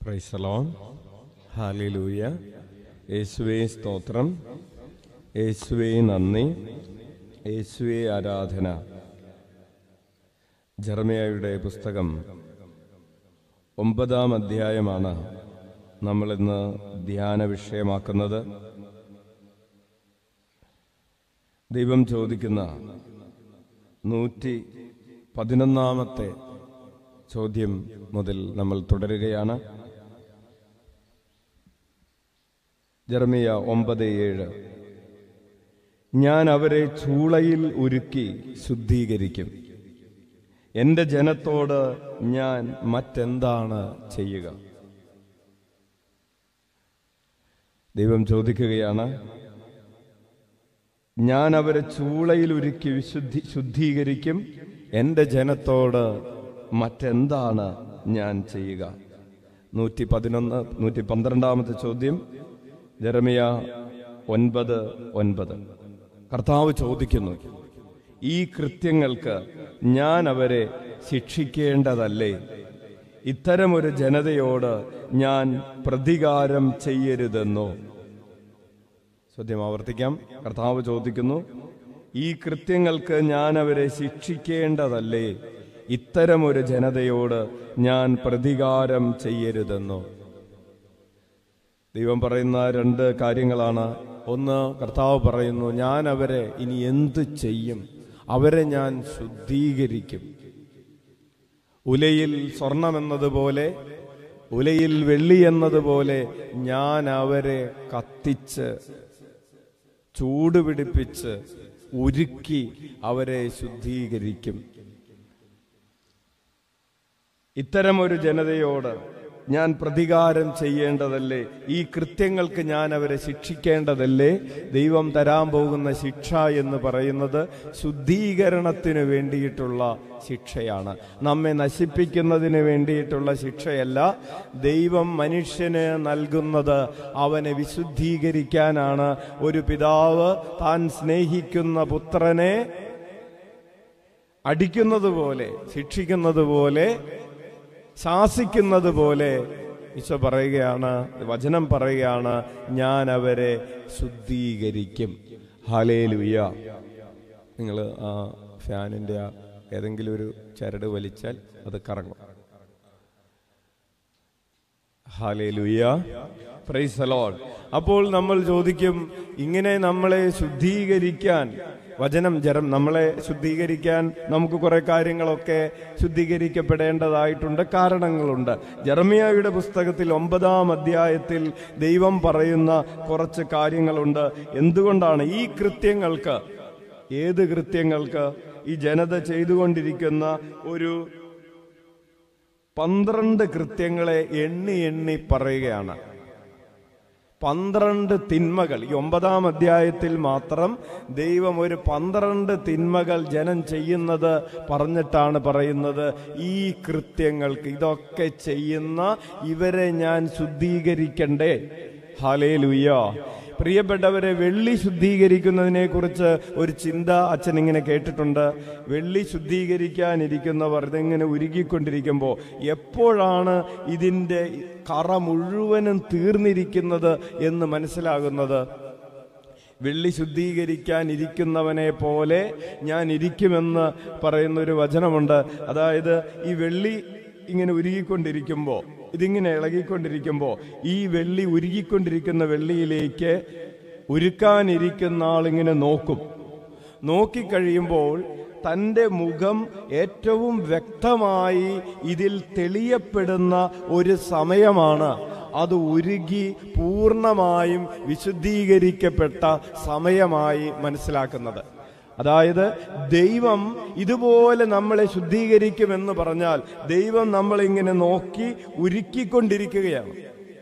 പ്രൈസലോൺ ഹാലിലൂയ യേശുവേ സ്തോത്രം യേശുവേ നന്ദി യേശുവേ ആരാധന ജർമ്മയുടെ പുസ്തകം ഒമ്പതാം അധ്യായമാണ് നമ്മളിന്ന് ധ്യാന വിഷയമാക്കുന്നത് ദൈവം ചോദിക്കുന്ന നൂറ്റി പതിനൊന്നാമത്തെ ചോദ്യം മുതൽ നമ്മൾ തുടരുകയാണ് ജർമിയ ഒമ്പത് ഏഴ് ഞാൻ അവരെ ചൂളയിൽ ഉരുക്കി ശുദ്ധീകരിക്കും എന്റെ ജനത്തോട് ഞാൻ മറ്റെന്താണ് ചെയ്യുക ദൈവം ചോദിക്കുകയാണ് ഞാൻ അവരെ ചൂളയിൽ ഉരുക്കി വിശുദ്ധി ശുദ്ധീകരിക്കും എന്റെ ജനത്തോട് മറ്റെന്താണ് ഞാൻ ചെയ്യുക നൂറ്റി പതിനൊന്ന് നൂറ്റി പന്ത്രണ്ടാമത്തെ ചോദ്യം ജെറമിയ ഒൻപത് ഒൻപത് കർത്താവ് ചോദിക്കുന്നു ഈ കൃത്യങ്ങൾക്ക് ഞാൻ അവരെ ശിക്ഷിക്കേണ്ടതല്ലേ ഇത്തരമൊരു ജനതയോട് ഞാൻ പ്രതികാരം ചെയ്യരുതെന്നോ ചോദ്യം ആവർത്തിക്കാം കർത്താവ് ചോദിക്കുന്നു ഈ കൃത്യങ്ങൾക്ക് ഞാൻ അവരെ ശിക്ഷിക്കേണ്ടതല്ലേ ഇത്തരമൊരു ജനതയോട് ഞാൻ പ്രതികാരം ചെയ്യരുതെന്നോ ദൈവം പറയുന്ന രണ്ട് കാര്യങ്ങളാണ് ഒന്ന് കർത്താവ് പറയുന്നു ഞാൻ അവരെ ഇനി എന്ത് ചെയ്യും അവരെ ഞാൻ ശുദ്ധീകരിക്കും ഉലയിൽ സ്വർണമെന്നതുപോലെ ഉലയിൽ വെള്ളി എന്നതുപോലെ ഞാൻ അവരെ കത്തിച്ച് ചൂടുപിടിപ്പിച്ച് ഉരുക്കി അവരെ ശുദ്ധീകരിക്കും ഇത്തരം ഒരു ജനതയോട് ഞാൻ പ്രതികാരം ചെയ്യേണ്ടതല്ലേ ഈ കൃത്യങ്ങൾക്ക് ഞാൻ അവരെ ശിക്ഷിക്കേണ്ടതല്ലേ ദൈവം തരാൻ പോകുന്ന ശിക്ഷ എന്ന് പറയുന്നത് ശുദ്ധീകരണത്തിന് വേണ്ടിയിട്ടുള്ള ശിക്ഷയാണ് നമ്മെ നശിപ്പിക്കുന്നതിന് വേണ്ടിയിട്ടുള്ള ശിക്ഷയല്ല ദൈവം മനുഷ്യന് നൽകുന്നത് അവനെ വിശുദ്ധീകരിക്കാനാണ് ഒരു പിതാവ് താൻ സ്നേഹിക്കുന്ന പുത്രനെ അടിക്കുന്നത് പോലെ ശിക്ഷിക്കുന്നത് പോലെ ശാസിക്കുന്നത് പോലെ ഈശോ പറയുകയാണ് വചനം പറയുകയാണ് ഞാൻ അവരെ ശുദ്ധീകരിക്കും ഹാലേ ലുയ്യ നിങ്ങൾ ആ ഫാനിൻ്റെ ആ ഏതെങ്കിലും ഒരു ചരട് വലിച്ചാൽ അത് കറങ്ങും ഹാലേ ലുയ്യ പ്രൈസ് അലോഡ് അപ്പോൾ നമ്മൾ ചോദിക്കും ഇങ്ങനെ നമ്മളെ ശുദ്ധീകരിക്കാൻ വചനം ജരം നമ്മളെ ശുദ്ധീകരിക്കാൻ നമുക്ക് കുറെ കാര്യങ്ങളൊക്കെ ശുദ്ധീകരിക്കപ്പെടേണ്ടതായിട്ടുണ്ട് കാരണങ്ങളുണ്ട് ജർമിയായുടെ പുസ്തകത്തിൽ ഒമ്പതാം അധ്യായത്തിൽ ദൈവം പറയുന്ന കുറച്ച് കാര്യങ്ങളുണ്ട് എന്തുകൊണ്ടാണ് ഈ കൃത്യങ്ങൾക്ക് ഏത് കൃത്യങ്ങൾക്ക് ഈ ജനത ചെയ്തുകൊണ്ടിരിക്കുന്ന ഒരു പന്ത്രണ്ട് കൃത്യങ്ങളെ എണ്ണി എണ്ണി പറയുകയാണ് പന്ത്രണ്ട് തിന്മകൾ ഈ ഒമ്പതാം അധ്യായത്തിൽ മാത്രം ദൈവം ഒരു പന്ത്രണ്ട് തിന്മകൾ ജനം ചെയ്യുന്നത് പറഞ്ഞിട്ടാണ് പറയുന്നത് ഈ കൃത്യങ്ങൾക്ക് ഇതൊക്കെ ചെയ്യുന്ന ഇവരെ ഞാൻ ശുദ്ധീകരിക്കണ്ടേ ഹാലേ ലുയ്യ പ്രിയപ്പെട്ടവരെ വെള്ളി ശുദ്ധീകരിക്കുന്നതിനെ കുറിച്ച് ഒരു ചിന്ത അച്ഛൻ ഇങ്ങനെ കേട്ടിട്ടുണ്ട് വെള്ളി ശുദ്ധീകരിക്കാനിരിക്കുന്നവർ ഇതിങ്ങനെ ഉരുകിക്കൊണ്ടിരിക്കുമ്പോൾ എപ്പോഴാണ് ഇതിൻ്റെ കറ മുഴുവനും തീർന്നിരിക്കുന്നത് എന്ന് മനസ്സിലാകുന്നത് വെള്ളി ശുദ്ധീകരിക്കാൻ ഇരിക്കുന്നവനെ പോലെ ഞാൻ ഇരിക്കുമെന്ന് പറയുന്ന ഒരു വചനമുണ്ട് അതായത് ഈ വെള്ളി ഇങ്ങനെ ഉരുകിക്കൊണ്ടിരിക്കുമ്പോൾ ഇതിങ്ങനെ ഇളകിക്കൊണ്ടിരിക്കുമ്പോൾ ഈ വെള്ളി ഉരുകിക്കൊണ്ടിരിക്കുന്ന വെള്ളിയിലേക്ക് ഉരുക്കാനിരിക്കുന്ന ആളിങ്ങനെ നോക്കും നോക്കിക്കഴിയുമ്പോൾ തൻ്റെ മുഖം ഏറ്റവും വ്യക്തമായി ഇതിൽ തെളിയപ്പെടുന്ന ഒരു സമയമാണ് അത് ഉരുകി പൂർണ്ണമായും വിശുദ്ധീകരിക്കപ്പെട്ട സമയമായി മനസ്സിലാക്കുന്നത് അതായത് ദൈവം ഇതുപോലെ നമ്മളെ ശുദ്ധീകരിക്കുമെന്ന് പറഞ്ഞാൽ ദൈവം നമ്മളിങ്ങനെ നോക്കി ഉരുക്കിക്കൊണ്ടിരിക്കുകയാണ്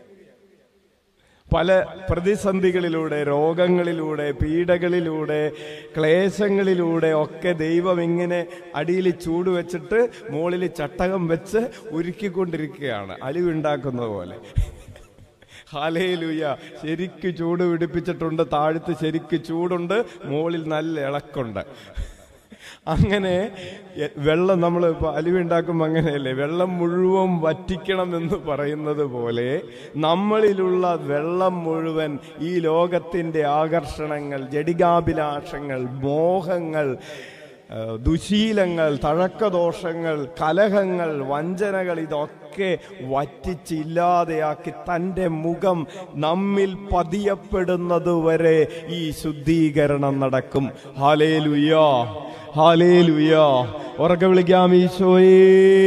പല പ്രതിസന്ധികളിലൂടെ രോഗങ്ങളിലൂടെ പീഡകളിലൂടെ ക്ലേശങ്ങളിലൂടെ ഒക്കെ ദൈവം ഇങ്ങനെ അടിയിൽ ചൂട് വെച്ചിട്ട് മുകളിൽ ചട്ടകം വെച്ച് ഉരുക്കിക്കൊണ്ടിരിക്കുകയാണ് അലിവുണ്ടാക്കുന്നത് പോലെ ഹാലേലുയ ശരിക്ക് ചൂട് പിടിപ്പിച്ചിട്ടുണ്ട് താഴത്ത് ശരിക്ക് ചൂടുണ്ട് മുകളിൽ നല്ല ഇളക്കുണ്ട് അങ്ങനെ എ- വെള്ളം നമ്മൾ ഇപ്പോൾ അലുവ ഉണ്ടാക്കുമ്പോൾ അങ്ങനെയല്ലേ വെള്ളം മുഴുവൻ വറ്റിക്കണം എന്ന് പറയുന്നത് പോലെ നമ്മളിലുള്ള വെള്ളം മുഴുവൻ ഈ ലോകത്തിൻ്റെ ആകർഷണങ്ങൾ ജഡികാഭിലാഷങ്ങൾ മോഹങ്ങൾ ആ, ദുശീലങ്ങൾ തഴക്കദോഷങ്ങൾ കലഹങ്ങൾ വഞ്ചനകൾ ഇതൊക്കെ വറ്റിച്ചില്ലാതെയാക്കി തൻ്റെ മുഖം നമ്മിൽ പതിയപ്പെടുന്നത് വരെ ഈ ശുദ്ധീകരണം നടക്കും ഹാലേ ലുയാ ഹാലേ ലുയാ ഉറക്കെ വിളിക്കാം ഈശോയേ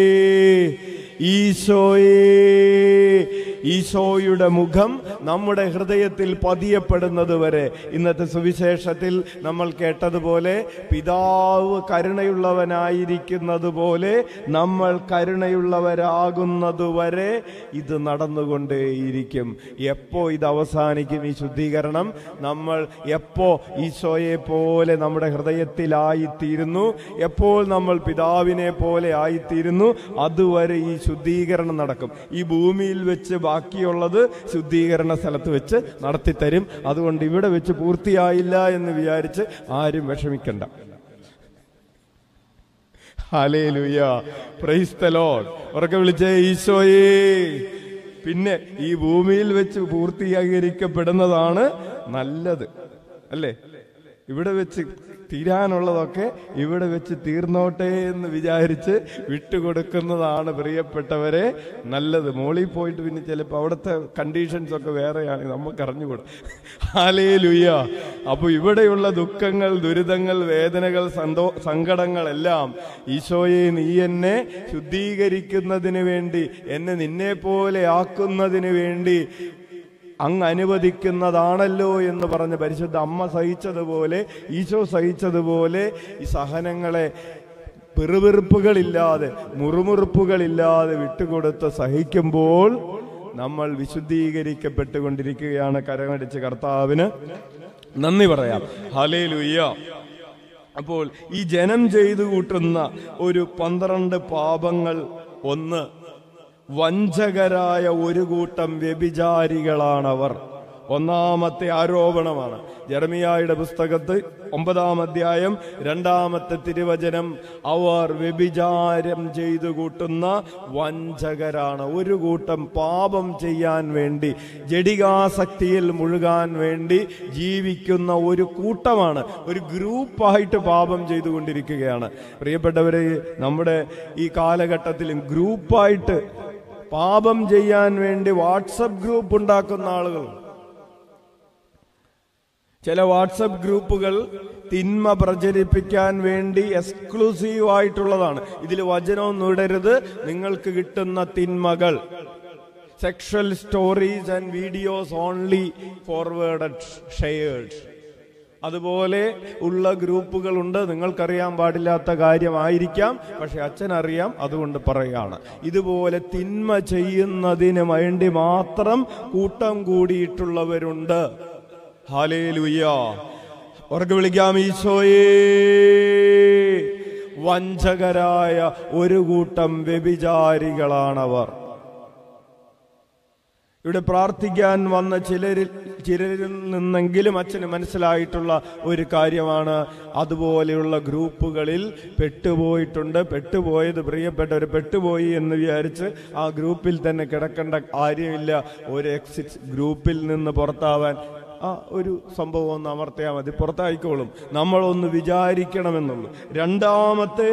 ഈശോയേ ഈശോയുടെ മുഖം നമ്മുടെ ഹൃദയത്തിൽ പതിയപ്പെടുന്നത് വരെ ഇന്നത്തെ സുവിശേഷത്തിൽ നമ്മൾ കേട്ടതുപോലെ പിതാവ് കരുണയുള്ളവനായിരിക്കുന്നത് പോലെ നമ്മൾ കരുണയുള്ളവരാകുന്നത് വരെ ഇത് നടന്നുകൊണ്ടേയിരിക്കും എപ്പോ ഇത് അവസാനിക്കും ഈ ശുദ്ധീകരണം നമ്മൾ എപ്പോ ഈശോയെ പോലെ നമ്മുടെ ഹൃദയത്തിലായിത്തീരുന്നു എപ്പോൾ നമ്മൾ പിതാവിനെ പോലെ ആയിത്തീരുന്നു അതുവരെ ഈ ശുദ്ധീകരണം നടക്കും ഈ ഭൂമിയിൽ വെച്ച് ബാക്കിയുള്ളത് ശുദ്ധീകരണ സ്ഥലത്ത് വെച്ച് നടത്തിത്തരും അതുകൊണ്ട് ഇവിടെ വെച്ച് പൂർത്തിയായില്ല എന്ന് വിചാരിച്ച് ആരും വിഷമിക്കണ്ട ഹല്ലേലൂയ പ്രൈസ് ദ ലോർഡ് ഉറക്കെ വിളിച്ചേ ഈശോയേ പിന്നെ ഈ ഭൂമിയിൽ വെച്ച് പൂർത്തീകരിക്കപ്പെടുന്നതാണ് നല്ലത് അല്ലേ ഇവിടെ വെച്ച് തീരാനുള്ളതൊക്കെ ഇവിടെ വെച്ച് തീർന്നോട്ടെ എന്ന് വിചാരിച്ച് വിട്ടുകൊടുക്കുന്നതാണ് പ്രിയപ്പെട്ടവരെ നല്ലത് മോളിൽ പോയിട്ട് പിന്നെ ചിലപ്പോൾ അവിടുത്തെ കണ്ടീഷൻസ് ഒക്കെ വേറെയാണ് നമുക്ക് അറിഞ്ഞുകൂടാ ഹാലേ ലുയ്യ അപ്പൊ ഇവിടെയുള്ള ദുഃഖങ്ങൾ ദുരിതങ്ങൾ വേദനകൾ സന്തോ സങ്കടങ്ങളെല്ലാം ഈശോയെ നീ എന്നെ ശുദ്ധീകരിക്കുന്നതിന് വേണ്ടി എന്നെ നിന്നെ പോലെ ആക്കുന്നതിന് വേണ്ടി അങ്ങ് അനുവദിക്കുന്നതാണല്ലോ എന്ന് പറഞ്ഞ് പരിശുദ്ധ അമ്മ സഹിച്ചതുപോലെ ഈശോ സഹിച്ചതുപോലെ ഈ സഹനങ്ങളെ പിറുപിറുപ്പുകളില്ലാതെ മുറുമുറുപ്പുകളില്ലാതെ വിട്ടുകൊടുത്ത് സഹിക്കുമ്പോൾ നമ്മൾ വിശുദ്ധീകരിക്കപ്പെട്ടുകൊണ്ടിരിക്കുകയാണ് കരമടിച്ച് കർത്താവിന് നന്ദി പറയാം ഹലേ അപ്പോൾ ഈ ജനം ചെയ്തു കൂട്ടുന്ന ഒരു പന്ത്രണ്ട് പാപങ്ങൾ ഒന്ന് വഞ്ചകരായ ഒരു കൂട്ടം വ്യഭിചാരികളാണവർ ഒന്നാമത്തെ ആരോപണമാണ് ജെറമിയായുടെ പുസ്തകത്ത് ഒമ്പതാം അധ്യായം രണ്ടാമത്തെ തിരുവചനം അവർ വ്യഭിചാരം ചെയ്തു കൂട്ടുന്ന വഞ്ചകരാണ് ഒരു കൂട്ടം പാപം ചെയ്യാൻ വേണ്ടി ജഡികാസക്തിയിൽ മുഴുകാൻ വേണ്ടി ജീവിക്കുന്ന ഒരു കൂട്ടമാണ് ഒരു ഗ്രൂപ്പായിട്ട് പാപം ചെയ്തുകൊണ്ടിരിക്കുകയാണ് പ്രിയപ്പെട്ടവരെ നമ്മുടെ ഈ കാലഘട്ടത്തിലും ഗ്രൂപ്പായിട്ട് പാപം ചെയ്യാൻ വേണ്ടി വാട്സപ്പ് ഗ്രൂപ്പ് ഉണ്ടാക്കുന്ന ആളുകൾ ചില വാട്സപ്പ് ഗ്രൂപ്പുകൾ തിന്മ പ്രചരിപ്പിക്കാൻ വേണ്ടി എക്സ്ക്ലൂസീവ് ആയിട്ടുള്ളതാണ് ഇതിൽ വചനമൊന്നും ഇടരുത് നിങ്ങൾക്ക് കിട്ടുന്ന തിന്മകൾ sexual stories and videos only forwarded shared അതുപോലെ ഉള്ള ഗ്രൂപ്പുകളുണ്ട് നിങ്ങൾക്കറിയാൻ പാടില്ലാത്ത കാര്യമായിരിക്കാം പക്ഷെ അച്ഛൻ അറിയാം അതുകൊണ്ട് പറയാണ് ഇതുപോലെ തിന്മ ചെയ്യുന്നതിന് വേണ്ടി മാത്രം കൂട്ടം കൂടിയിട്ടുള്ളവരുണ്ട് ഹാലേ ലുയ്യ ഉറക്കെ വിളിക്കാം ഈശോയേ വഞ്ചകരായ ഒരു കൂട്ടം വ്യഭിചാരികളാണവർ ഇവിടെ പ്രാർത്ഥിക്കാൻ വന്ന ചിലരിൽ ചിലരിൽ നിന്നെങ്കിലും അച്ഛന് മനസ്സിലായിട്ടുള്ള ഒരു കാര്യമാണ് അതുപോലെയുള്ള ഗ്രൂപ്പുകളിൽ പെട്ടുപോയിട്ടുണ്ട് പെട്ടുപോയത് പ്രിയപ്പെട്ടവർ പെട്ടുപോയി എന്ന് വിചാരിച്ച് ആ ഗ്രൂപ്പിൽ തന്നെ കിടക്കേണ്ട കാര്യമില്ല ഒരു എക്സിറ്റ് ഗ്രൂപ്പിൽ നിന്ന് പുറത്താവാൻ ആ ഒരു സംഭവം ഒന്ന് അമർത്തിയാൽ മതി പുറത്തായിക്കോളും നമ്മളൊന്ന് വിചാരിക്കണമെന്നുള്ളൂ രണ്ടാമത്തെ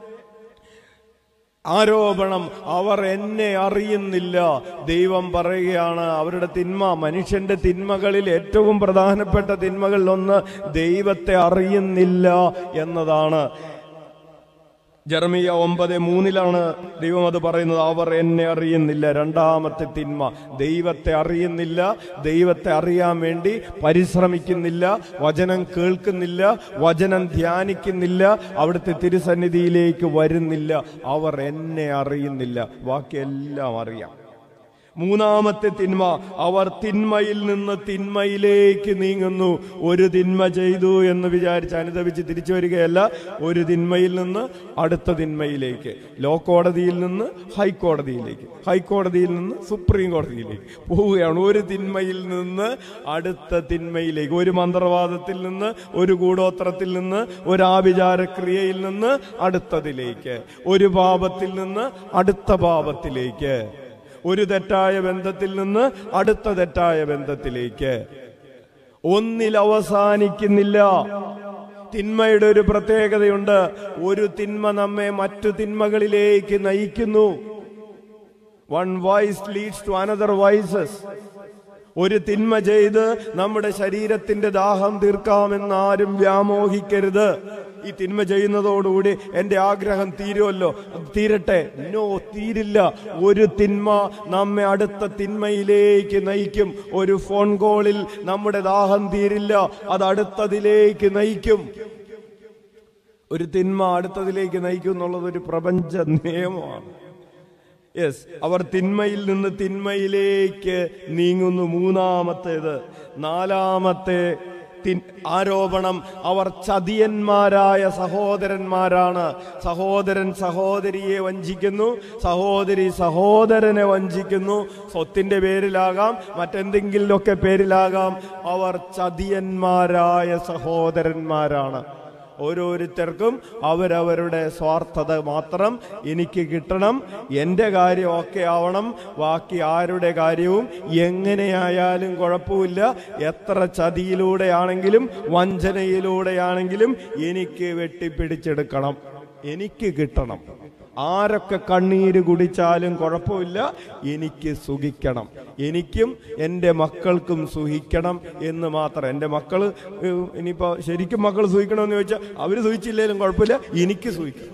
ആരോപണം അവർ എന്നെ അറിയുന്നില്ല ദൈവം പറയുകയാണ് അവരുടെ തിന്മ മനുഷ്യന്റെ തിന്മകളിൽ ഏറ്റവും പ്രധാനപ്പെട്ട തിന്മകളിൽ ഒന്ന് ദൈവത്തെ അറിയുന്നില്ല എന്നതാണ് ജർമിയ ഒമ്പത് മൂന്നിലാണ് ദൈവം അത് പറയുന്നത് അവർ എന്നെ അറിയുന്നില്ല രണ്ടാമത്തെ തിന്മ ദൈവത്തെ അറിയുന്നില്ല ദൈവത്തെ അറിയാൻ വേണ്ടി പരിശ്രമിക്കുന്നില്ല വചനം കേൾക്കുന്നില്ല വചനം ധ്യാനിക്കുന്നില്ല അവിടുത്തെ തിരുസന്നിധിയിലേക്ക് വരുന്നില്ല അവർ എന്നെ അറിയുന്നില്ല ബാക്കിയെല്ലാം അറിയാം മൂന്നാമത്തെ തിന്മ അവർ തിന്മയിൽ നിന്ന് തിന്മയിലേക്ക് നീങ്ങുന്നു ഒരു തിന്മ ചെയ്തു എന്ന് വിചാരിച്ച് അനുദപിച്ച് തിരിച്ചു വരികയല്ല ഒരു തിന്മയിൽ നിന്ന് അടുത്ത തിന്മയിലേക്ക് ലോ കോടതിയിൽ നിന്ന് ഹൈക്കോടതിയിലേക്ക് ഹൈക്കോടതിയിൽ നിന്ന് സുപ്രീം കോടതിയിലേക്ക് പോവുകയാണ് ഒരു തിന്മയിൽ നിന്ന് അടുത്ത തിന്മയിലേക്ക് ഒരു മന്ത്രവാദത്തിൽ നിന്ന് ഒരു കൂടോത്രത്തിൽ നിന്ന് ഒരു ആഭിചാരക്രിയയിൽ നിന്ന് അടുത്തതിലേക്ക് ഒരു പാപത്തിൽ നിന്ന് അടുത്ത പാപത്തിലേക്ക് ഒരു തെറ്റായ ബന്ധത്തിൽ നിന്ന് അടുത്ത തെറ്റായ ബന്ധത്തിലേക്ക് ഒന്നിൽ അവസാനിക്കുന്നില്ല തിന്മയുടെ ഒരു പ്രത്യേകതയുണ്ട് ഒരു തിന്മ നമ്മെ മറ്റു തിന്മകളിലേക്ക് നയിക്കുന്നു one vice leads to another vices ഒരു തിന്മ ചെയ്ത് നമ്മുടെ ശരീരത്തിന്റെ ദാഹം തീർക്കാമെന്ന് ആരും വ്യാമോഹിക്കരുത് ഈ തിന്മ ചെയ്യുന്നതോടുകൂടി എന്റെ ആഗ്രഹം തീരുമല്ലോ അത് തീരട്ടെ നോ തീരില്ല ഒരു തിന്മ നമ്മെ അടുത്ത തിന്മയിലേക്ക് നയിക്കും ഒരു ഫോൺ കോളിൽ നമ്മുടെ ദാഹം തീരില്ല അത് അടുത്തതിലേക്ക് നയിക്കും ഒരു തിന്മ അടുത്തതിലേക്ക് നയിക്കും എന്നുള്ളത് ഒരു പ്രപഞ്ച നിയമമാണ് യെസ് അവർ തിന്മയിൽ നിന്ന് തിന്മയിലേക്ക് നീങ്ങുന്നു മൂന്നാമത്തേത് നാലാമത്തെ തിൻ- ആരോപണം അവർ ചതിയന്മാരായ സഹോദരന്മാരാണ് സഹോദരൻ സഹോദരിയെ വഞ്ചിക്കുന്നു സഹോദരി സഹോദരനെ വഞ്ചിക്കുന്നു സ്വത്തിന്റെ പേരിലാകാം മറ്റെന്തെങ്കിലുമൊക്കെ പേരിലാകാം അവർ ചതിയന്മാരായ സഹോദരന്മാരാണ് ഓരോരുത്തർക്കും അവരവരുടെ സ്വാർത്ഥത മാത്രം എനിക്ക് കിട്ടണം എൻ്റെ കാര്യം ഒക്കെ ആവണം ബാക്കി ആരുടെ കാര്യവും എങ്ങനെയായാലും കുഴപ്പമില്ല എത്ര ചതിയിലൂടെയാണെങ്കിലും വഞ്ചനയിലൂടെയാണെങ്കിലും എനിക്ക് വെട്ടിപ്പിടിച്ചെടുക്കണം എനിക്ക് കിട്ടണം ആരൊക്കെ കണ്ണീര് കുടിച്ചാലും കുഴപ്പമില്ല എനിക്ക് സുഖിക്കണം എനിക്കും എൻ്റെ മക്കൾക്കും സുഖിക്കണം എന്ന് മാത്രം എൻ്റെ മക്കൾ ഇനിയിപ്പോൾ ശരിക്കും മക്കൾ സുഖിക്കണമെന്ന് ചോദിച്ചാൽ അവർ സുഖിച്ചില്ലെങ്കിലും കുഴപ്പമില്ല എനിക്ക് സുഖിക്കണം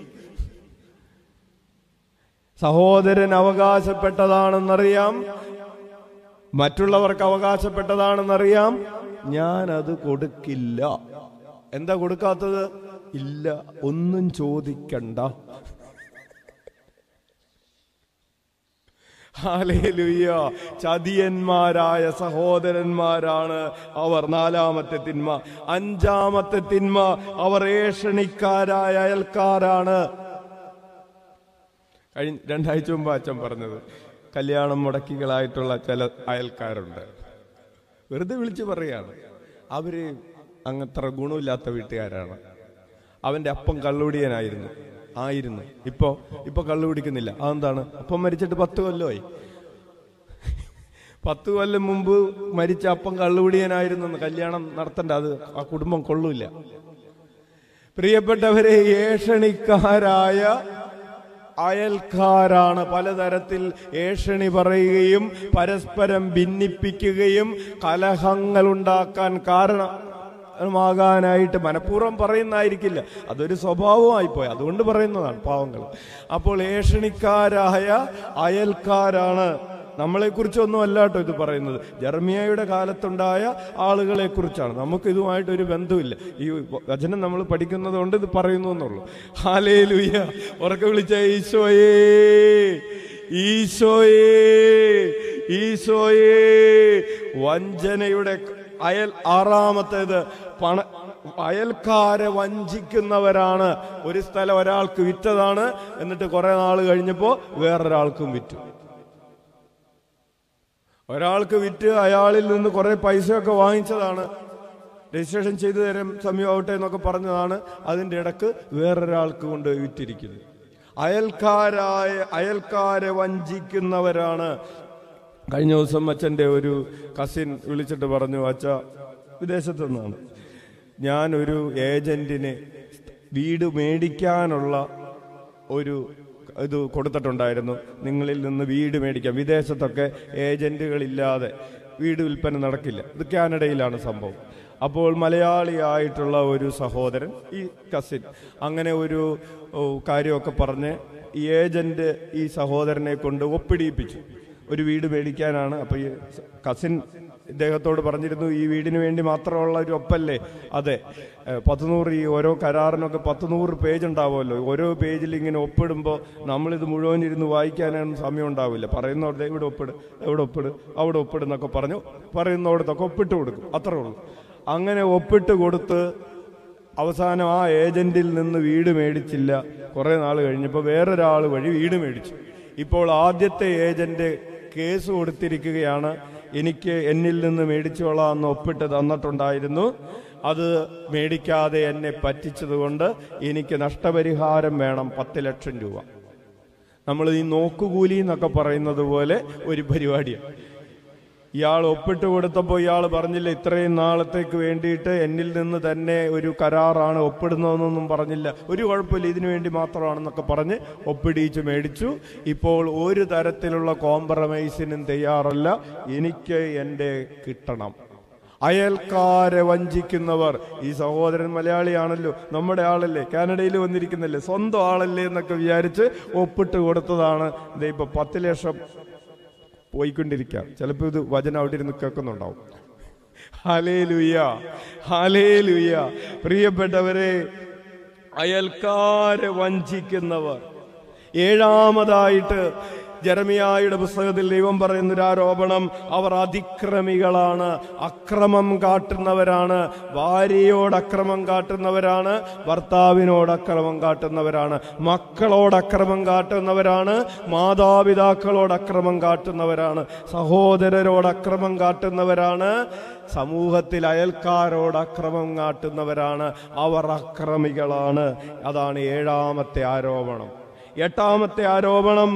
സഹോദരൻ അവകാശപ്പെട്ടതാണെന്നറിയാം മറ്റുള്ളവർക്ക് അവകാശപ്പെട്ടതാണെന്നറിയാം ഞാൻ അത് കൊടുക്കില്ല എന്താ കൊടുക്കാത്തത് ഇല്ല ഒന്നും ചോദിക്കണ്ട ഹാലേലുയ്യ ചതിയന്മാരായ സഹോദരന്മാരാണ് അവർ നാലാമത്തെ തിന്മ അഞ്ചാമത്തെ തിന്മ അവർ ഏഷണിക്കാരായ അയൽക്കാരാണ് കഴിഞ്ഞ രണ്ടാഴ്ച മുമ്പ് അച്ഛൻ പറഞ്ഞത് കല്യാണം മുടക്കികളായിട്ടുള്ള ചില അയൽക്കാരുണ്ട് വെറുതെ വിളിച്ചു പറയാണ് അവര് അങ്ങത്ര ഗുണമില്ലാത്ത വീട്ടുകാരാണ് അവന്റെ അപ്പം കള്ളുപിടിയനായിരുന്നു ആയിരുന്നു ഇപ്പോ ഇപ്പൊ കള്ളു കുടിക്കുന്നില്ല അതെന്താണ് അപ്പം മരിച്ചിട്ട് പത്ത് കൊല്ലമായി പത്ത് കൊല്ലം മുമ്പ് മരിച്ച അപ്പം കള്ളുപിടിയനായിരുന്നു കല്യാണം നടത്തണ്ട അത് ആ കുടുംബം കൊള്ളൂല പ്രിയപ്പെട്ടവരെ ഏഷണിക്കാരായ അയൽക്കാരാണ് പലതരത്തിൽ ഏഷണി പറയുകയും പരസ്പരം ഭിന്നിപ്പിക്കുകയും കലഹങ്ങൾ ഉണ്ടാക്കാൻ കാരണമാകാനായിട്ട് മനഃപൂർവ്വം പറയുന്നതായിരിക്കില്ല അതൊരു സ്വഭാവമായിപ്പോയി അതുകൊണ്ട് പറയുന്നതാണ് പാവങ്ങൾ അപ്പോൾ ഏഷണിക്കാരായ അയൽക്കാരാണ് നമ്മളെ കുറിച്ചൊന്നും അല്ല കേട്ടോ ഇത് പറയുന്നത് ജർമിയയുടെ കാലത്തുണ്ടായ ആളുകളെ കുറിച്ചാണ് നമുക്ക് ഇതുമായിട്ട് ഒരു ബന്ധമില്ല ഈ വചനം നമ്മൾ പഠിക്കുന്നത് കൊണ്ട് ഇത് പറയുന്നു എന്നുള്ളൂ ഹാലേ ലുയ്യ ഉറക്കെ വിളിച്ച ഈശോയേ ഈശോയേ ഈശോയേ വഞ്ചനയുടെ അയൽ ആറാമത്തേത് പണ അയൽക്കാരെ വഞ്ചിക്കുന്നവരാണ് ഒരു സ്ഥലം ഒരാൾക്ക് വിറ്റതാണ് എന്നിട്ട് കുറെ നാൾ കഴിഞ്ഞപ്പോൾ വേറൊരാൾക്കും വിറ്റു ഒരാൾക്ക് വിറ്റ് അയാളിൽ നിന്ന് കുറെ പൈസയൊക്കെ വാങ്ങിച്ചതാണ് രജിസ്ട്രേഷൻ ചെയ്തു തരാം സമയമാവട്ടെ എന്നൊക്കെ പറഞ്ഞതാണ് അതിൻ്റെ ഇടക്ക് വേറൊരാൾക്ക് കൊണ്ട് വിറ്റിരിക്കുന്നത് അയൽക്കാരായ അയൽക്കാരെ വഞ്ചിക്കുന്നവരാണ് കഴിഞ്ഞ ദിവസം അച്ഛൻ്റെ ഒരു കസിൻ വിളിച്ചിട്ട് പറഞ്ഞു അച്ഛ വിദേശത്തു നിന്നാണ് ഞാനൊരു ഏജന്റിന് വീട് മേടിക്കാനുള്ള ഒരു ഇത് കൊടുത്തിട്ടുണ്ടായിരുന്നു നിങ്ങളിൽ നിന്ന് വീട് മേടിക്കാം വിദേശത്തൊക്കെ ഏജന്റുകളില്ലാതെ വീട് വിൽപ്പന നടക്കില്ല ഇത് കാനഡയിലാണ് സംഭവം അപ്പോൾ മലയാളിയായിട്ടുള്ള ഒരു സഹോദരൻ ഈ കസിൻ അങ്ങനെ ഒരു ഓ, കാര്യമൊക്കെ പറഞ്ഞ് ഈ ഏജന്റ് ഈ സഹോദരനെ കൊണ്ട് ഒപ്പിടിയിപ്പിച്ചു ഒരു വീട് മേടിക്കാനാണ് അപ്പോൾ ഈ കസിൻ ഇദ്ദേഹത്തോട് പറഞ്ഞിരുന്നു ഈ വീടിന് വേണ്ടി മാത്രമുള്ള ഒരു ഒപ്പല്ലേ അതെ ഏഹ് പത്തുനൂറ് ഈ ഓരോ കരാറിനൊക്കെ പത്തുനൂറ് പേജ് ഉണ്ടാവുമല്ലോ ഓരോ പേജിൽ ഇങ്ങനെ ഒപ്പിടുമ്പോൾ നമ്മളിത് മുഴുവൻ ഇരുന്ന് വായിക്കാനൊന്നും സമയം ഉണ്ടാവില്ല പറയുന്നവിടെ ഇവിടെ ഒപ്പിട് എവിടെ ഒപ്പിട് അവിടെ ഒപ്പിട് എന്നൊക്കെ പറഞ്ഞു പറയുന്നവിടത്തൊക്കെ ഒപ്പിട്ട് കൊടുക്കും അത്രേ ഉള്ളൂ അങ്ങനെ ഒപ്പിട്ട് കൊടുത്ത് അവസാനം ആ ഏജന്റിൽ നിന്ന് വീട് മേടിച്ചില്ല കുറെ നാൾ കഴിഞ്ഞപ്പോൾ വേറൊരാൾ വഴി വീട് മേടിച്ചു ഇപ്പോൾ ആദ്യത്തെ ഏജന്റ് കേസ് കൊടുത്തിരിക്കുകയാണ് എനിക്ക് എന്നിൽ നിന്ന് മേടിച്ചോളാം എന്ന് ഒപ്പിട്ട് തന്നിട്ടുണ്ടായിരുന്നു അത് മേടിക്കാതെ എന്നെ പറ്റിച്ചതുകൊണ്ട് എനിക്ക് നഷ്ടപരിഹാരം വേണം പത്ത് ലക്ഷം രൂപ നമ്മൾ ഈ നോക്കുകൂലി എന്നൊക്കെ പറയുന്നത് പോലെ ഒരു പരിപാടിയാണ് ഇയാൾ ഒപ്പിട്ട് കൊടുത്തപ്പോൾ ഇയാൾ പറഞ്ഞില്ല ഇത്രയും നാളത്തേക്ക് വേണ്ടിയിട്ട് എന്നിൽ നിന്ന് തന്നെ ഒരു കരാറാണ് ഒപ്പിടുന്നതെന്നൊന്നും പറഞ്ഞില്ല ഒരു കുഴപ്പമില്ല ഇതിനു വേണ്ടി മാത്രമാണെന്നൊക്കെ പറഞ്ഞ് ഒപ്പിടിച്ച് മേടിച്ചു ഇപ്പോൾ ഒരു തരത്തിലുള്ള കോംപ്രമൈസിനും തയ്യാറല്ല എനിക്ക് എൻ്റെ കിട്ടണം അയൽക്കാരെ വഞ്ചിക്കുന്നവർ ഈ സഹോദരൻ മലയാളിയാണല്ലോ നമ്മുടെ ആളല്ലേ കാനഡയിൽ വന്നിരിക്കുന്നല്ലേ സ്വന്തം ആളല്ലേ എന്നൊക്കെ വിചാരിച്ച് ഒപ്പിട്ട് കൊടുത്തതാണ് ദേ ഇപ്പൊ പത്ത് ലക്ഷം പോയിക്കൊണ്ടിരിക്കാം ചിലപ്പോൾ ഇത് വചനം അവിടെ ഇരുന്ന് കേൾക്കുന്നുണ്ടാവും ഹാലേ ലുയ്യ ഹാലേ ലുയ്യ പ്രിയപ്പെട്ടവരെ അയൽക്കാരെ വഞ്ചിക്കുന്നവർ ഏഴാമതായിട്ട് ജെറമിയായുടെ പുസ്തകത്തിൽ ദൈവം പറയുന്ന ഒരു ആരോപണം അവർ അതിക്രമികളാണ് അക്രമം കാട്ടുന്നവരാണ് ഭാര്യയോട് അക്രമം കാട്ടുന്നവരാണ് ഭർത്താവിനോട് അക്രമം കാട്ടുന്നവരാണ് മക്കളോട് അക്രമം കാട്ടുന്നവരാണ് മാതാപിതാക്കളോട് അക്രമം കാട്ടുന്നവരാണ് സഹോദരരോട് അക്രമം കാട്ടുന്നവരാണ് സമൂഹത്തിൽ അയൽക്കാരോട് അക്രമം കാട്ടുന്നവരാണ് അവർ അക്രമികളാണ് അതാണ് ഏഴാമത്തെ ആരോപണം എട്ടാമത്തെ ആരോപണം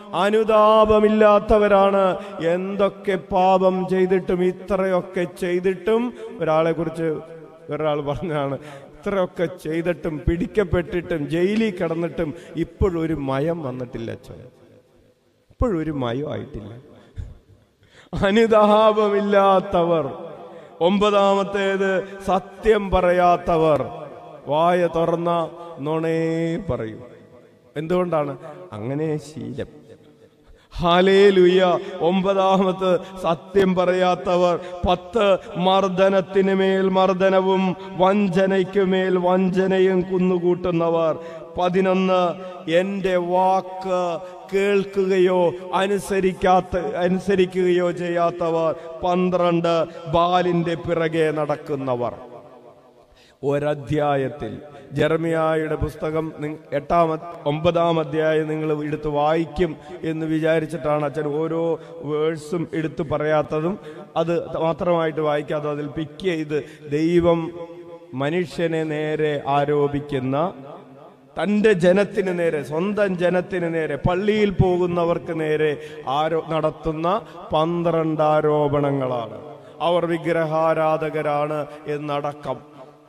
അനുതാപമില്ലാത്തവരാണ് എന്തൊക്കെ പാപം ചെയ്തിട്ടും ഇത്രയൊക്കെ ചെയ്തിട്ടും ഒരാളെ കുറിച്ച് ഒരാൾ പറഞ്ഞാണ് ഇത്രയൊക്കെ ചെയ്തിട്ടും പിടിക്കപ്പെട്ടിട്ടും ജയിലിൽ കിടന്നിട്ടും ഇപ്പോഴൊരു മയം വന്നിട്ടില്ല അച്ഛൻ ഇപ്പോഴൊരു മയം ആയിട്ടില്ല അനുതാപമില്ലാത്തവർ ഒമ്പതാമത്തേത് സത്യം പറയാത്തവർ വായ തുറന്ന നുണേ പറയൂ എന്തുകൊണ്ടാണ് അങ്ങനെ ശീലം ഹാലേ ലുയ്യ ഒമ്പതാമത് സത്യം പറയാത്തവർ പത്ത് മർദ്ദനത്തിന് മേൽ മർദ്ദനവും വഞ്ചനയ്ക്ക് മേൽ വഞ്ചനയും കുന്നുകൂട്ടുന്നവർ പതിനൊന്ന് എൻ്റെ വാക്ക് കേൾക്കുകയോ അനുസരിക്കാത്ത അനുസരിക്കുകയോ ചെയ്യാത്തവർ പന്ത്രണ്ട് ബാലിന്റെ പിറകെ നടക്കുന്നവർ ഒരധ്യായത്തിൽ ജർമിയായുടെ പുസ്തകം നി- എട്ടാം അ- ഒമ്പതാം അധ്യായം നിങ്ങൾ എടുത്ത് വായിക്കും എന്ന് വിചാരിച്ചിട്ടാണ് അച്ഛൻ ഓരോ വേഴ്സും എടുത്തു പറയാത്തതും അത് മാത്രമായിട്ട് വായിക്കാത്തതും അതിൽ പിക്ക് ചെയ്ത് ദൈവം മനുഷ്യനെ നേരെ ആരോപിക്കുന്ന തന്റെ ജനത്തിന് നേരെ സ്വന്തം ജനത്തിന് നേരെ പള്ളിയിൽ പോകുന്നവർക്ക് നേരെ ആരോ നടത്തുന്ന പന്ത്രണ്ട് ആരോപണങ്ങളാണ് അവർ വിഗ്രഹാരാധകരാണ് എന്നടക്കം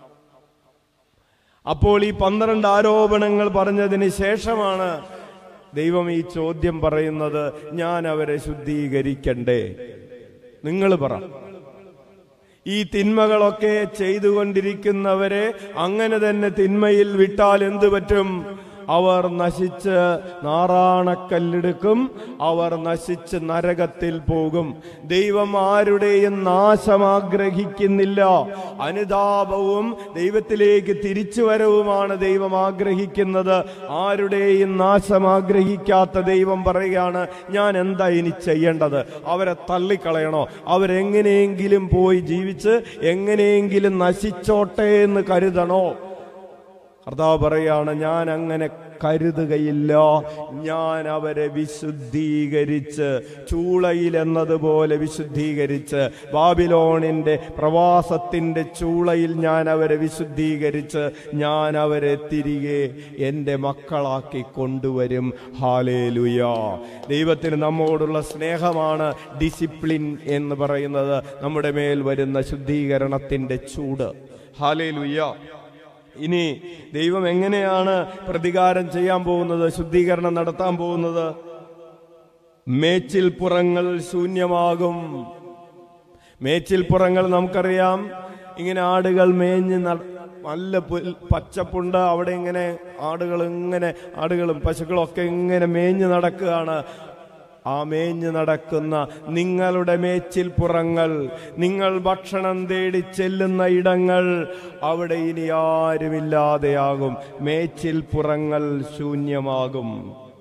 അപ്പോൾ ഈ പന്ത്രണ്ട് ആരോപണങ്ങൾ പറഞ്ഞതിന് ശേഷമാണ് ദൈവം ഈ ചോദ്യം പറയുന്നത് ഞാൻ അവരെ ശുദ്ധീകരിക്കണ്ടേ നിങ്ങൾ പറ ഈ തിന്മകളൊക്കെ ചെയ്തുകൊണ്ടിരിക്കുന്നവരെ അങ്ങനെ തന്നെ തിന്മയിൽ വിട്ടാൽ എന്തു പറ്റും അവർ നശിച്ച് നാറാണക്കല്ലെടുക്കും അവർ നശിച്ച് നരകത്തിൽ പോകും ദൈവം ആരുടെയും നാശം ആഗ്രഹിക്കുന്നില്ല അനുതാപവും ദൈവത്തിലേക്ക് തിരിച്ചുവരവുമാണ് ദൈവം ആഗ്രഹിക്കുന്നത് ആരുടെയും നാശം ആഗ്രഹിക്കാത്ത ദൈവം പറയുകയാണ് ഞാൻ എന്താ ഇനി ചെയ്യേണ്ടത് അവരെ തള്ളിക്കളയണോ അവരെങ്ങനെയെങ്കിലും പോയി ജീവിച്ച് എങ്ങനെയെങ്കിലും നശിച്ചോട്ടെ എന്ന് കരുതണോ കർത്താവ് പറയാണ് ഞാൻ അങ്ങനെ കരുതുകയില്ല ഞാൻ അവരെ വിശുദ്ധീകരിച്ച് ചൂളയിൽ എന്നതുപോലെ വിശുദ്ധീകരിച്ച് ബാബിലോണിന്റെ പ്രവാസത്തിന്റെ ചൂളയിൽ ഞാൻ അവരെ വിശുദ്ധീകരിച്ച് ഞാൻ അവരെ തിരികെ എൻ്റെ മക്കളാക്കി കൊണ്ടുവരും ഹാലേലുയ ദൈവത്തിന് നമ്മോടുള്ള സ്നേഹമാണ് ഡിസിപ്ലിൻ എന്ന് പറയുന്നത് നമ്മുടെ മേൽ വരുന്ന ശുദ്ധീകരണത്തിന്റെ ചൂട് ഹാലേലുയ്യ ഇനി ദൈവം എങ്ങനെയാണ് പ്രതികാരം ചെയ്യാൻ പോകുന്നത് ശുദ്ധീകരണം നടത്താൻ പോകുന്നത് മേച്ചിൽപ്പുറങ്ങൾ ശൂന്യമാകും മേച്ചിൽപ്പുറങ്ങൾ നമുക്കറിയാം ഇങ്ങനെ ആടുകൾ മേഞ്ഞ് നട- നല്ല പുൽ- പച്ചപ്പുണ്ട് അവിടെ ഇങ്ങനെ ആടുകൾ ഇങ്ങനെ ആടുകളും പശുക്കളും ഒക്കെ ഇങ്ങനെ മേഞ്ഞ് നടക്കുകയാണ് ആ മേഞ്ഞു നടക്കുന്ന നിങ്ങളുടെ മേച്ചിൽ പുറങ്ങൾ നിങ്ങൾ ഭക്ഷണം തേടി ചെല്ലുന്ന ഇടങ്ങൾ അവിടെ ഇനി ആരുമില്ലാതെയാകും മേച്ചിൽ പുറങ്ങൾ ശൂന്യമാകും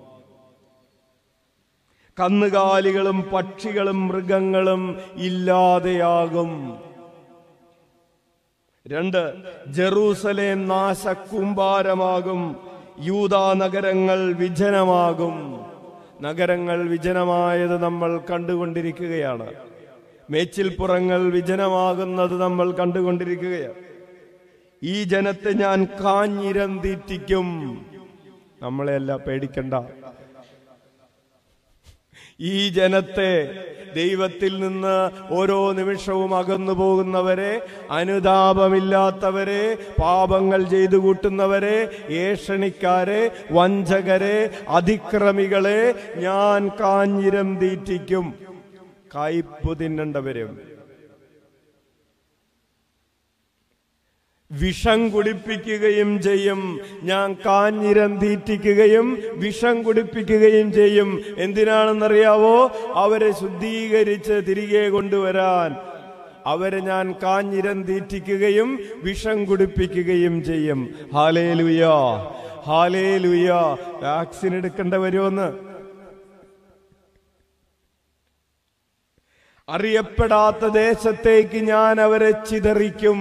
കന്നുകാലികളും പക്ഷികളും മൃഗങ്ങളും ഇല്ലാതെയാകും രണ്ട് ജെറൂസലേം നാശക്കൂമ്പാരമാകും യൂതാ നഗരങ്ങൾ വിജനമാകും നഗരങ്ങൾ വിജനമായത് നമ്മൾ കണ്ടുകൊണ്ടിരിക്കുകയാണ് മേച്ചിൽപ്പുറങ്ങൾ വിജനമാകുന്നത് നമ്മൾ കണ്ടുകൊണ്ടിരിക്കുകയാണ് ഈ ജനത്തെ ഞാൻ കാഞ്ഞിരം തീറ്റിക്കും നമ്മളെയല്ല പേടിക്കണ്ട ഈ ജനത്തെ ദൈവത്തിൽ നിന്ന് ഓരോ നിമിഷവും അകന്നു പോകുന്നവരെ അനുതാപമില്ലാത്തവരെ പാപങ്ങൾ ചെയ്തു കൂട്ടുന്നവരെ ഏഷണിക്കാരെ വഞ്ചകരെ അതിക്രമികളെ ഞാൻ കാഞ്ഞിരം തീറ്റിക്കും കയ്പു തിന്നേണ്ടവരും വിഷം കുടിപ്പിക്കുകയും ചെയ്യും ഞാൻ കാഞ്ഞിരം തീറ്റിക്കുകയും വിഷം കുടിപ്പിക്കുകയും ചെയ്യും എന്തിനാണെന്നറിയാവോ അവരെ ശുദ്ധീകരിച്ച് തിരികെ കൊണ്ടുവരാൻ അവരെ ഞാൻ കാഞ്ഞിരം തീറ്റിക്കുകയും വിഷം കുടിപ്പിക്കുകയും ചെയ്യും ഹാലേ ലുയ ഹാലേ ലുയ വാക്സിൻ എടുക്കേണ്ട വരുമെന്ന് അറിയപ്പെടാത്ത ദേശത്തേക്ക് ഞാൻ അവരെ ചിതറിക്കും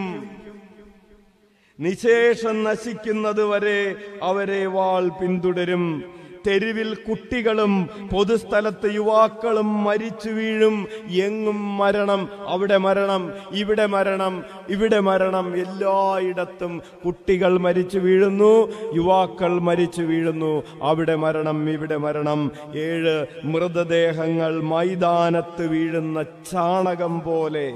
നിശേഷം നശിക്കുന്നത് വരെ അവരെ വാൾ പിന്തുടരും തെരുവിൽ കുട്ടികളും പൊതുസ്ഥലത്ത് യുവാക്കളും മരിച്ചു വീഴും എങ്ങും മരണം അവിടെ മരണം ഇവിടെ മരണം ഇവിടെ മരണം എല്ലായിടത്തും കുട്ടികൾ മരിച്ചു വീഴുന്നു യുവാക്കൾ മരിച്ചു വീഴുന്നു അവിടെ മരണം ഇവിടെ മരണം ഏഴ് മൃതദേഹങ്ങൾ മൈതാനത്ത് വീഴുന്ന ചാണകം പോലെ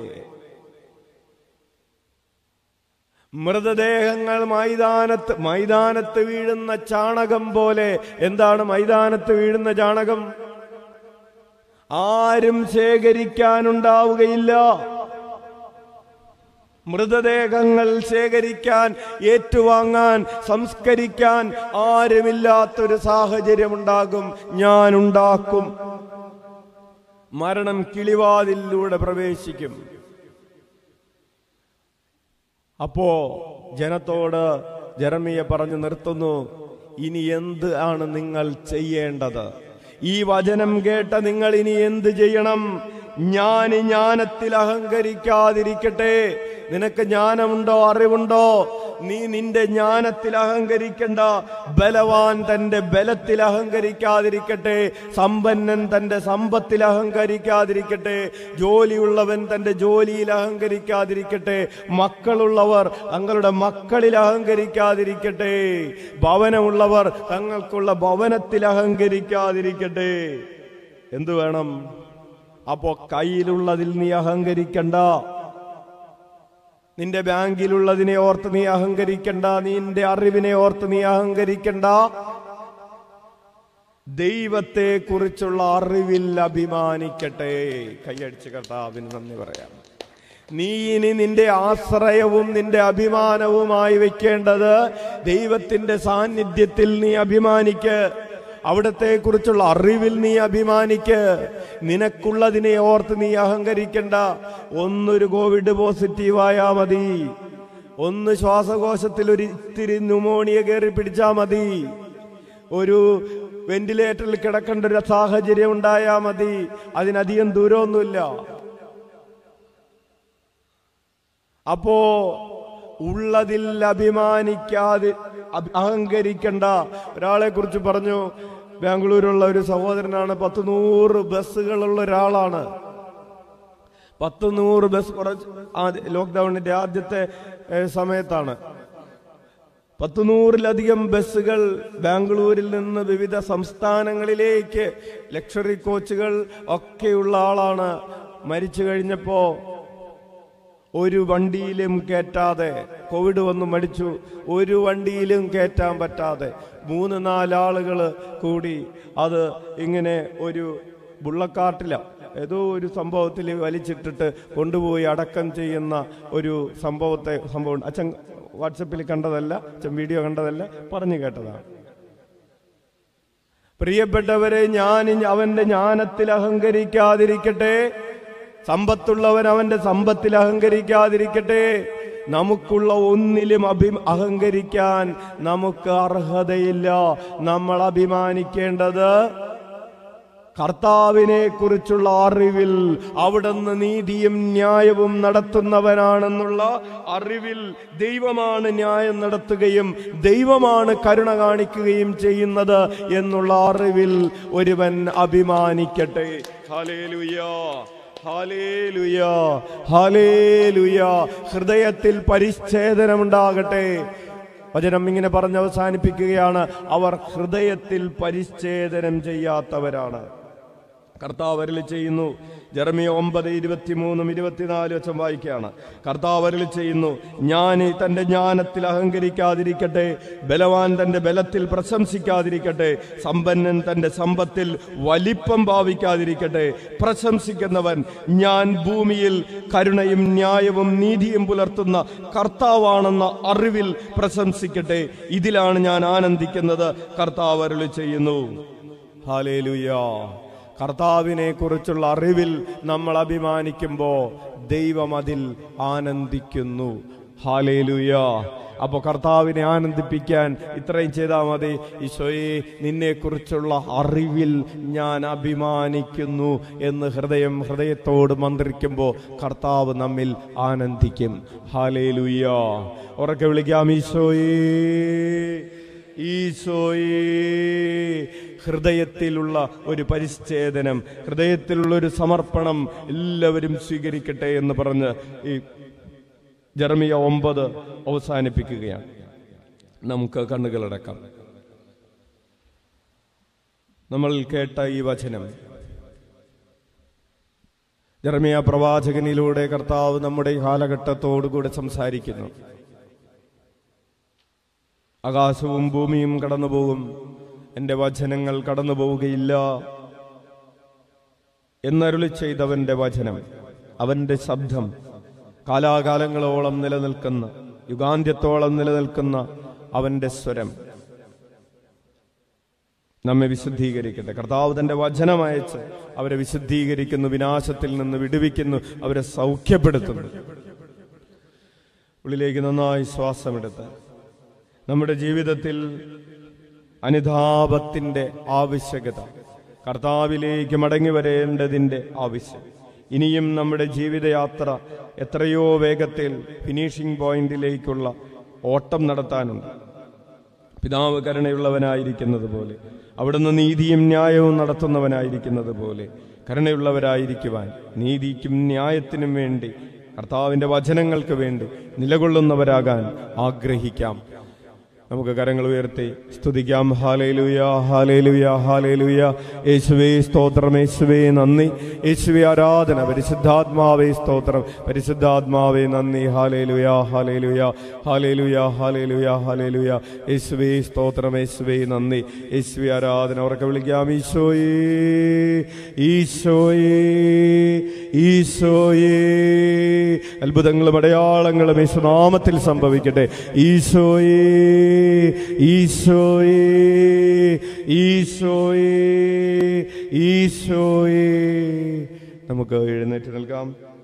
മൃതദേഹങ്ങൾ മൈതാനത്ത് മൈതാനത്ത് വീഴുന്ന ചാണകം പോലെ എന്താണ് മൈതാനത്ത് വീഴുന്ന ചാണകം ആരും ശേഖരിക്കാനുണ്ടാവുകയില്ല മൃതദേഹങ്ങൾ ശേഖരിക്കാൻ ഏറ്റുവാങ്ങാൻ സംസ്കരിക്കാൻ ആരുമില്ലാത്തൊരു സാഹചര്യമുണ്ടാകും ഞാൻ ഉണ്ടാക്കും മരണം കിളിവാതിലൂടെ പ്രവേശിക്കും അപ്പോ ജനത്തോട് ജെറമിയ പറഞ്ഞു നിർത്തുന്നു ഇനി എന്ത് ആണ് നിങ്ങൾ ചെയ്യേണ്ടത് ഈ വചനം കേട്ട നിങ്ങൾ ഇനി എന്ത് ചെയ്യണം ഞാൻ ജ്ഞാനത്തിൽ അഹങ്കരിക്കാതിരിക്കട്ടെ നിനക്ക് ജ്ഞാനമുണ്ടോ അറിവുണ്ടോ നീ നിന്റെ ജ്ഞാനത്തിൽ അഹങ്കരിക്കണ്ട ബലവാൻ തന്റെ ബലത്തിൽ അഹങ്കരിക്കാതിരിക്കട്ടെ സമ്പന്നൻ തന്റെ സമ്പത്തിൽ അഹങ്കരിക്കാതിരിക്കട്ടെ ജോലിയുള്ളവൻ തന്റെ ജോലിയിൽ അഹങ്കരിക്കാതിരിക്കട്ടെ മക്കളുള്ളവർ തങ്ങളുടെ മക്കളിൽ അഹങ്കരിക്കാതിരിക്കട്ടെ ഭവനമുള്ളവർ തങ്ങൾക്കുള്ള ഭവനത്തിൽ അഹങ്കരിക്കാതിരിക്കട്ടെ എന്തു വേണം അപ്പോ കയ്യിലുള്ളതിൽ നീ അഹങ്കരിക്കണ്ട നിന്റെ ബാങ്കിലുള്ളതിനെ ഓർത്ത് നീ അഹങ്കരിക്കണ്ട നിന്റെ അറിവിനെ ഓർത്ത് നീ അഹങ്കരിക്കണ്ട ദൈവത്തെ കുറിച്ചുള്ള അറിവിൽ അഭിമാനിക്കട്ടെ കൈയടിച്ച് കർത്താവിന് നന്ദി പറയാം നീ ഇനി നിന്റെ ആശ്രയവും നിന്റെ അഭിമാനവുമായി വെക്കേണ്ടത് ദൈവത്തിന്റെ സാന്നിധ്യത്തിൽ നീ അഭിമാനിക്ക് അവിടത്തെ കുറിച്ചുള്ള അറിവിൽ നീ അഭിമാനിക്ക് നിനക്കുള്ളതിനെ ഓർത്ത് നീ അഹങ്കരിക്കണ്ട ഒന്നൊരു കോവിഡ് പോസിറ്റീവായാ മതി ഒന്ന് ശ്വാസകോശത്തിൽ ഒരു ഇത്തിരി ന്യൂമോണിയ കയറി പിടിച്ചാ മതി ഒരു വെന്റിലേറ്ററിൽ കിടക്കേണ്ട ഒരു സാഹചര്യം ഉണ്ടായാ മതി അതിനധികം ദൂരമൊന്നുമില്ല അപ്പോ ഉള്ളതിൽ അഭിമാനിക്കാതെ അഭി- അഹങ്കരിക്കണ്ട ഒരാളെ കുറിച്ച് പറഞ്ഞു ബാംഗ്ലൂരുള്ള ഒരു സഹോദരനാണ് പത്ത് നൂറ് ബസ്സുകളുള്ള ഒരാളാണ് പത്ത് നൂറ് ബസ് കുറച്ച് ആദ്യ- ലോക്ക്ഡൌണിന്റെ ആദ്യത്തെ ഏഹ്, സമയത്താണ് പത്ത് നൂറിലധികം ബസ്സുകൾ ബാംഗ്ലൂരിൽ നിന്ന് വിവിധ സംസ്ഥാനങ്ങളിലേക്ക് ലക്ഷറി കോച്ചുകൾ ഒക്കെയുള്ള ആളാണ് മരിച്ചു കഴിഞ്ഞപ്പോ ഒരു വണ്ടിയിലും കയറ്റാതെ കോവിഡ് വന്ന് മടിച്ചു ഒരു വണ്ടിയിലും കയറ്റാൻ പറ്റാതെ മൂന്ന് നാലാളുകൾ കൂടി അത് ഇങ്ങനെ ഒരു ബുള്ളക്കാട്ടില ഏതോ ഒരു സംഭവത്തിൽ വലിച്ചിട്ടിട്ട് കൊണ്ടുപോയി അടക്കം ചെയ്യുന്ന ഒരു സംഭവത്തെ സംഭവം അച്ഛൻ വാട്സപ്പിൽ കണ്ടതല്ല അച്ഛൻ വീഡിയോ കണ്ടതല്ല പറഞ്ഞു കേട്ടതാണ് പ്രിയപ്പെട്ടവരെ ഞാൻ ഇനി അവന്റെ ജ്ഞാനത്തിൽ അഹങ്കരിക്കാതിരിക്കട്ടെ സമ്പത്തുള്ളവൻ അവന്റെ സമ്പത്തിൽ അഹങ്കരിക്കാതിരിക്കട്ടെ നമുക്കുള്ള ഒന്നിലും അഭി അഹങ്കരിക്കാൻ നമുക്ക് അർഹതയില്ല നമ്മൾ അഭിമാനിക്കേണ്ടത് കർത്താവിനെ കുറിച്ചുള്ള അറിവിൽ അവിടുന്ന് നീതിയും ന്യായവും നടത്തുന്നവനാണെന്നുള്ള അറിവിൽ ദൈവമാണ് ന്യായം നടത്തുകയും ദൈവമാണ് കരുണ കാണിക്കുകയും ചെയ്യുന്നത് എന്നുള്ള അറിവിൽ ഒരുവൻ അഭിമാനിക്കട്ടെ ഹല്ലേലൂയാ ഹല്ലേലൂയാ ഹല്ലേലൂയാ ഹൃദയത്തിൽ പരിച്ഛേദനമുണ്ടാകട്ടെ വചനം ഇങ്ങനെ പറഞ്ഞ് അവസാനിപ്പിക്കുകയാണ് അവർ ഹൃദയത്തിൽ പരിച്ഛേദനം ചെയ്യാത്തവരാണ് കർത്താവ് അരളി ചെയ്യുന്നു ജെറമിയ ഒമ്പത് ഇരുപത്തിമൂന്നും ഇരുപത്തിനാല് വെച്ചും വായിക്കുകയാണ് കർത്താവ് അരളി ചെയ്യുന്നു ജ്ഞാനി തന്റെ ജ്ഞാനത്തിൽ അഹങ്കരിക്കാതിരിക്കട്ടെ ബലവാൻ തന്റെ ബലത്തിൽ പ്രശംസിക്കാതിരിക്കട്ടെ സമ്പന്നൻ തന്റെ സമ്പത്തിൽ വലിപ്പം ഭാവിക്കാതിരിക്കട്ടെ പ്രശംസിക്കുന്നവൻ ഞാൻ ഭൂമിയിൽ കരുണയും ന്യായവും നീതിയും പുലർത്തുന്ന കർത്താവാണെന്ന അറിവിൽ പ്രശംസിക്കട്ടെ ഇതിലാണ് ഞാൻ ആനന്ദിക്കുന്നത് കർത്താവ് അരളി ചെയ്യുന്നു ഹാലേലുയാ കർത്താവിനെ കുറിച്ചുള്ള അറിവിൽ നമ്മൾ അഭിമാനിക്കുമ്പോൾ ദൈവം അതിൽ ആനന്ദിക്കുന്നു ഹാലേലുയ അപ്പോൾ കർത്താവിനെ ആനന്ദിപ്പിക്കാൻ ഇത്രയും ചെയ്താൽ മതി ഈശോയെ നിന്നെക്കുറിച്ചുള്ള അറിവിൽ ഞാൻ അഭിമാനിക്കുന്നു എന്ന് ഹൃദയം ഹൃദയത്തോട് മന്ത്രിക്കുമ്പോൾ കർത്താവ് നമ്മിൽ ആനന്ദിക്കും ഹാലേലുയ ഉറക്കെ വിളിക്കാം ഈശോയേ ഈശോയേ ഹൃദയത്തിലുള്ള ഒരു പരിച്ഛേദനം ഹൃദയത്തിലുള്ള ഒരു സമർപ്പണം എല്ലാവരും സ്വീകരിക്കട്ടെ എന്ന് പറഞ്ഞ് ഈ ജർമിയ ഒമ്പത് അവസാനിപ്പിക്കുകയാണ് നമുക്ക് കണ്ണുകളടക്കാം നമ്മൾ കേട്ട ഈ വചനം ജർമിയ പ്രവാചകനിലൂടെ കർത്താവ് നമ്മുടെ ഈ കാലഘട്ടത്തോടുകൂടെ സംസാരിക്കുന്നു ആകാശവും ഭൂമിയും കടന്നുപോകും എൻ്റെ വചനങ്ങൾ കടന്നു പോവുകയില്ല എന്നരുളി ചെയ്തവന്റെ വചനം അവന്റെ ശബ്ദം കാലാകാലങ്ങളോളം നിലനിൽക്കുന്ന യുഗാന്ത്യത്തോളം നിലനിൽക്കുന്ന അവന്റെ സ്വരം നമ്മെ വിശുദ്ധീകരിക്കട്ടെ കർത്താവ് തന്റെ വചനം അയച്ച് അവരെ വിശുദ്ധീകരിക്കുന്നു വിനാശത്തിൽ നിന്ന് വിടുവിക്കുന്നു അവരെ സൗഖ്യപ്പെടുത്തുന്നു ഉള്ളിലേക്ക് നന്നായി ശ്വാസമെടുത്ത് നമ്മുടെ ജീവിതത്തിൽ അനുതാപത്തിന്റെ ആവശ്യകത കർത്താവിലേക്ക് മടങ്ങി വരേണ്ടതിന്റെ ആവശ്യം ഇനിയും നമ്മുടെ ജീവിതയാത്ര എത്രയോ വേഗത്തിൽ ഫിനിഷിംഗ് പോയിന്റിലേക്കുള്ള ഓട്ടം നടത്താനുണ്ട് പിതാവ് കരുണയുള്ളവനായിരിക്കുന്നത് പോലെ അവിടുന്ന് നീതിയും ന്യായവും നടത്തുന്നവനായിരിക്കുന്നത് പോലെ കരുണയുള്ളവരായിരിക്കുവാൻ നീതിക്കും ന്യായത്തിനും വേണ്ടി കർത്താവിന്റെ വചനങ്ങൾക്ക് വേണ്ടി നിലകൊള്ളുന്നവരാകാൻ ആഗ്രഹിക്കാം നമുക്ക് കരങ്ങൾ ഉയർത്തി സ്തുതിക്കാം ഹാലേലുയ ഹാലേലുയ ഹാലേലുയ യേശുവേ സ്തോത്രം യേശുവേ നന്ദി യേശുവേ ആരാധന പരിശുദ്ധാത്മാവേ സ്തോത്രം പരിശുദ്ധാത്മാവേ നന്ദി ഹാലേലുയ ഹാലേലുയ ഹാലേലുയ ഹാലേലുയ ഹാലേലുയ യേശുവേ സ്തോത്രം യേശുവേ നന്ദി യേശുവേ ആരാധന ഉറക്കെ വിളിക്കാം ഈശോയേ ഈശോയേ ഈശോയേ അത്ഭുതങ്ങളും അടയാളങ്ങളും യേശുനാമത്തിൽ സംഭവിക്കട്ടെ ഈശോയേ ഈശോയേ ഈശോയേ ഈശോയേ നമുക്ക് എഴുന്നേറ്റ് നിൽക്കാം